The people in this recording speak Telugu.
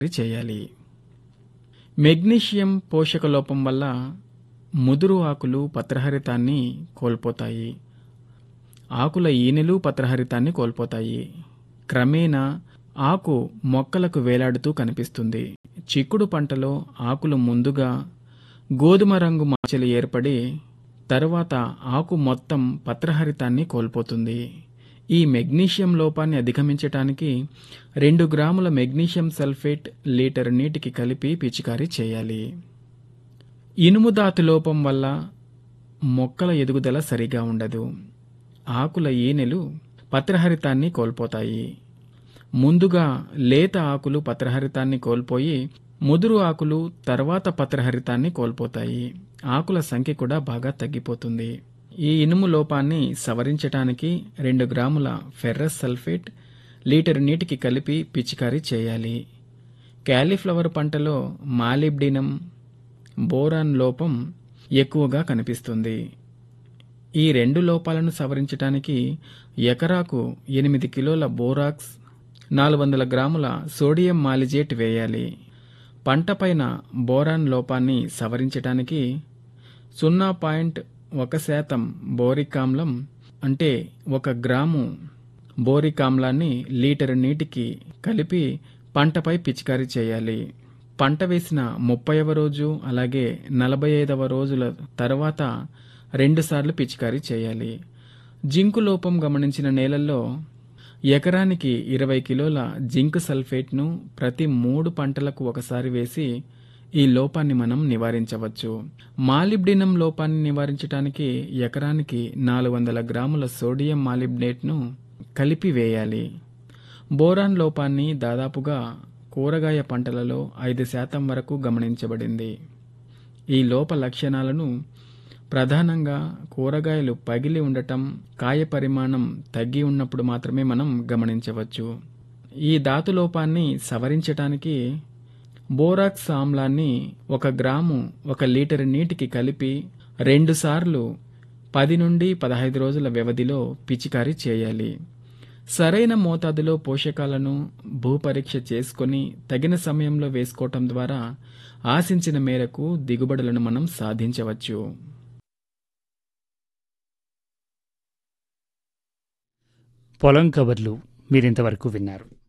చేయాలి మెగ్నీషియం పోషక లోపం వల్ల ముదురు ఆకులు పత్రహరితాన్ని కోల్పోతాయి ఆకుల ఈనెలు పత్రహరితాన్ని కోల్పోతాయి క్రమేణా ఆకు మొక్కలకు వేలాడుతూ కనిపిస్తుంది చిక్కుడు పంటలో ఆకులు ముందుగా గోధుమ రంగు మచ్చలు ఏర్పడి తరువాత ఆకు మొత్తం పత్రహరితాన్ని కోల్పోతుంది ఈ మెగ్నీషియం లోపాన్ని అధిగమించటానికి రెండు గ్రాముల మెగ్నీషియం సల్ఫేట్ లీటర్ నీటికి కలిపి పిచికారీ చేయాలి ఇనుము ధాతు లోపం వల్ల మొక్కల ఎదుగుదల సరిగా ఉండదు ఆకుల ఈనెలు పత్రహరితాన్ని కోల్పోతాయి ముందుగా లేత ఆకులు పత్రహరితాన్ని కోల్పోయి ముదురు ఆకులు తర్వాత పత్రహరితాన్ని కోల్పోతాయి ఆకుల సంఖ్య కూడా బాగా తగ్గిపోతుంది ఈ ఇనుము లోపాన్ని సవరించటానికి రెండు గ్రాముల ఫెర్రస్ సల్ఫేట్ లీటర్ నీటికి కలిపి పిచికారీ చేయాలి క్యాలీఫ్లవర్ పంటలో మాలిబ్డినం బోరాన్ లోపం ఎక్కువగా కనిపిస్తుంది ఈ రెండు లోపాలను సవరించటానికి ఎకరాకు ఎనిమిది కిలోల బోరాక్స్ నాలుగు వందల గ్రాముల సోడియం మాలిజేట్ వేయాలి పంటపైన బోరాన్ లోపాన్ని సవరించటానికి సున్నా పాయింట్ ఒక శాతం బోరిక్ ఆమ్లం అంటే ఒక గ్రాము బోరిక్ ఆమ్లాన్ని లీటర్ నీటికి కలిపి పంటపై పిచికారీ చేయాలి పంట వేసిన ముప్పైవ రోజు అలాగే నలభై ఐదవ రోజుల తర్వాత రెండుసార్లు పిచికారీ చేయాలి జింకు లోపం గమనించిన నేలల్లో ఎకరానికి ఇరవై కిలోల జింక్ సల్ఫేట్ను ప్రతి మూడు పంటలకు ఒకసారి వేసి ఈ లోపాన్ని మనం నివారించవచ్చు మాలిబ్డినం లోపాన్ని నివారించడానికి ఎకరానికి నాలుగు వందల గ్రాముల సోడియం మాలిబ్డేట్ను కలిపి వేయాలి బోరాన్ లోపాన్ని దాదాపుగా కూరగాయ పంటలలో ఐదు శాతం వరకు గమనించబడింది ఈ లోప లక్షణాలను ప్రధానంగా కూరగాయలు పగిలి ఉండటం కాయ పరిమాణం తగ్గి ఉన్నప్పుడు మాత్రమే మనం గమనించవచ్చు ఈ ధాతు లోపాన్ని సవరించటానికి బోరాక్స్ ఆమ్లాన్ని ఒక గ్రాము ఒక లీటర్ నీటికి కలిపి రెండుసార్లు పది నుండి పదహైదు రోజుల వ్యవధిలో పిచికారీ చేయాలి సరైన మోతాదులో పోషకాలను భూపరీక్ష చేసుకొని తగిన సమయంలో వేసుకోవటం ద్వారా ఆశించిన మేరకు దిగుబడులను మనం సాధించవచ్చు పొలం కబర్లు మీరింతవరకు విన్నారు